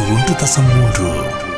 ஒன்று தசம் மூன்று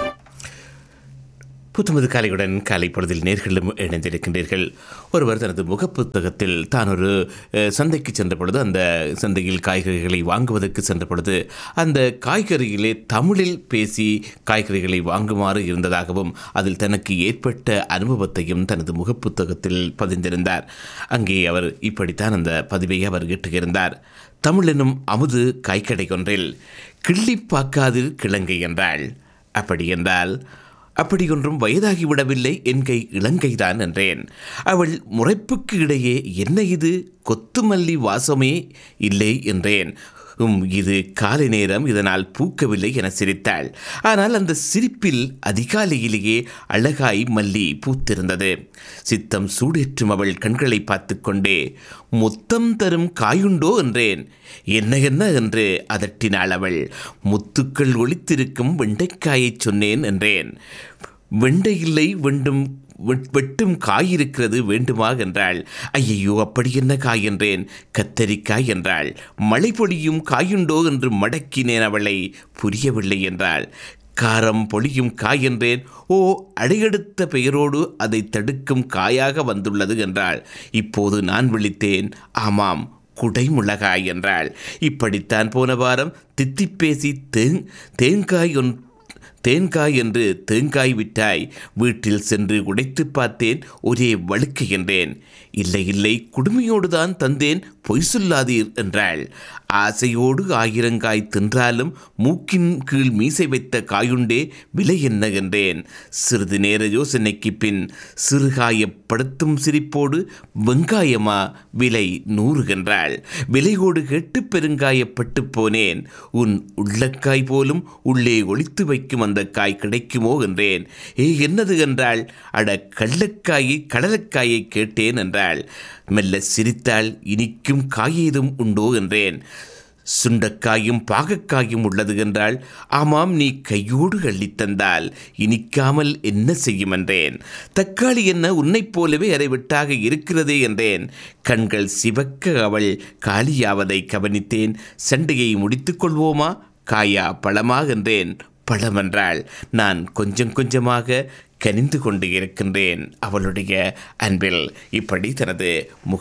புத்தமது காலையுடன் காலை பொழுதில் நேர்களும் இணைந்திருக்கின்றீர்கள் ஒருவர் தனது முகப்புத்தகத்தில் தான் ஒரு அஹ், சந்தைக்கு சென்ற பொழுது அந்த சந்தையில் காய்கறிகளை வாங்குவதற்கு சென்ற பொழுது அந்த காய்கறியிலே தமிழில் பேசி காய்கறிகளை வாங்குமாறு இருந்ததாகவும் அதில் தனக்கு ஏற்பட்ட அனுபவத்தையும் தனது முகப்புத்தகத்தில் பதிந்திருந்தார் அங்கே அவர் இப்படித்தான் அந்த பதிவை அவர் ஈட்டுகிருந்தார் தமிழ் எனும் அமுது காய்கடை ஒன்றில் கிள்ளி பார்க்காதில் கிழங்கை என்றாள் அப்படி என்றால் அப்படியொன்றும் வயதாகிவிடவில்லை என் கை இளங்கைதான் என்றேன் அவள் முறைப்புக்கு இடையே என்ன இது கொத்துமல்லி வாசமே இல்லை என்றேன் உம் இது காலை நேரம் இதனால் பூக்கவில்லை என சிரித்தாள் ஆனால் அந்த சிரிப்பில் அதிகாலையிலேயே அழகாய் மல்லி பூத்திருந்தது சித்தம் சூடேற்றும் அவள் கண்களை பார்த்து கொண்டே முத்தம் தரும் காயுண்டோ என்றேன் என்ன என்ன என்று அதட்டினாள் அவள் முத்துக்கள் ஒளித்திருக்கும் வெண்டைக்காயைச் சொன்னேன் என்றேன் வெண்டை இல்லை வெண்டும் வெட்- வெட்டும் காய் இருக்கிறது வேண்டுமா என்றாள் ஐயையோ அப்படி என்ன காய் என்றேன் கத்தரிக்காய் என்றாள் மழை பொழியும் காயுண்டோ என்று மடக்கினேன் அவளை புரியவில்லை என்றாள் காரம் பொழியும் காய் என்றேன் ஓ அடையெடுத்த பெயரோடு அதை தடுக்கும் காயாக வந்துள்ளது என்றாள் இப்போது நான் விழித்தேன் ஆமாம் குடைமுளகாய் என்றாள் இப்படித்தான் போன வாரம் தித்திப்பேசி தேங் தேங்காய் ஒன் தேங்காய் என்று தேங்காய் விட்டாய் வீட்டில் சென்று உடைத்து பார்த்தேன் ஒரே வழுக்கு என்றேன் இல்லை இல்லை குடுமையோடு தான் தந்தேன் பொய் சொல்லாதீர் என்றாள் ஆசையோடு ஆயிரங்காய் தின்றாலும் மூக்கின் கீழ் மீசை வைத்த காயுண்டே விலை என்ன என்றேன் சிறிது நேர யோசனைக்கு பின் சிறுகாயப்படுத்தும் சிரிப்போடு வெங்காயமா விலை நூறு என்றாள் விலையோடு கெட்டு பெருங்காயப்பட்டு போனேன் உன் உள்ளக்காய் போலும் உள்ளே ஒளித்து வைக்கும் அந்த காய் கிடைக்குமோ என்றேன் ஏ என்னது என்றாள் அட கள்ளக்காயை கடலக்காயை கேட்டேன் என்றாள் மெல்ல சிரித்தாள் இனிக்கும் காய் ஏதும் உண்டோ என்றேன் சுண்டக்காயும் பாகக்காயும் உள்ளது என்றால் ஆமாம் நீ கையோடு அள்ளித் தந்தால் இனிக்காமல் என்ன செய்யும் என்றேன் தக்காளி என்ன உன்னைப் போலவே அரை விட்டாக இருக்கிறதே என்றேன் கண்கள் சிவக்க அவள் காலியாவதை கவனித்தேன் சண்டையை முடித்துக் கொள்வோமா காயா பழமா என்றேன் பழமென்றாள் நான் கொஞ்சம் கொஞ்சமாக கனிந்து கொண்டு இருக்கின்றேன் அவளுடைய அன்பில் இப்படி தனது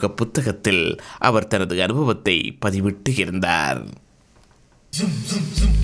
முகப்புத்தகத்தில் அவர் தனது அனுபவத்தை பதிவிட்டு இருந்தார் Zoom, zoom, zoom.